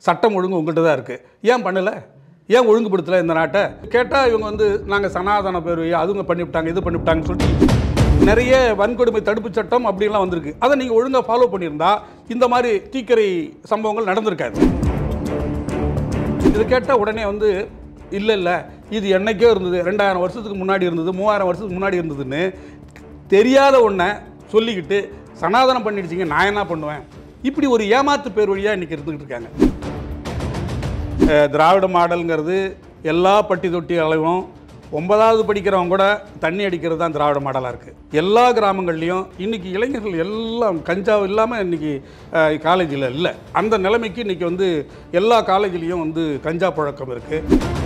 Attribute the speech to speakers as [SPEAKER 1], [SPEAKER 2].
[SPEAKER 1] சட்டம் ஒழுங்கு உங்கள்கிட்ட தான் இருக்குது ஏன் பண்ணலை ஏன் ஒழுங்குபடுத்தலை இந்த நாட்டை கேட்டால் இவங்க வந்து நாங்கள் சனாதன பேரவை அதுங்க பண்ணிவிட்டாங்க இது பண்ணிவிட்டாங்கன்னு சொல்லிட்டு நிறைய வன்கொடுமை தடுப்பு சட்டம் அப்படிலாம் வந்திருக்கு அதை நீங்கள் ஒழுங்காக ஃபாலோ பண்ணியிருந்தா இந்த மாதிரி தீக்கரை சம்பவங்கள் நடந்திருக்காது இது கேட்டால் உடனே வந்து இல்லை இல்லை இது என்னைக்கோ இருந்தது ரெண்டாயிரம் வருஷத்துக்கு முன்னாடி இருந்தது மூவாயிரம் வருஷத்துக்கு முன்னாடி இருந்ததுன்னு தெரியாத ஒன்றை சொல்லிக்கிட்டு சனாதனம் பண்ணிடுச்சிங்க நான் என்ன பண்ணுவேன் இப்படி ஒரு ஏமாத்து பேர் வழியாக இன்றைக்கி இருந்துக்கிட்டு இருக்காங்க அஹ் திராவிட மாடலுங்கிறது எல்லா பட்டி தொட்டி அளவும் ஒன்பதாவது படிக்கிறவங்க கூட தண்ணி அடிக்கிறது தான் திராவிட மாடலாக இருக்குது எல்லா கிராமங்கள்லேயும் இன்றைக்கி இளைஞர்கள் எல்லாம் கஞ்சா இல்லாமல் இன்றைக்கி காலேஜில் இல்லை அந்த நிலைமைக்கு இன்றைக்கி வந்து எல்லா காலேஜ்லேயும் வந்து கஞ்சா புழக்கம் இருக்குது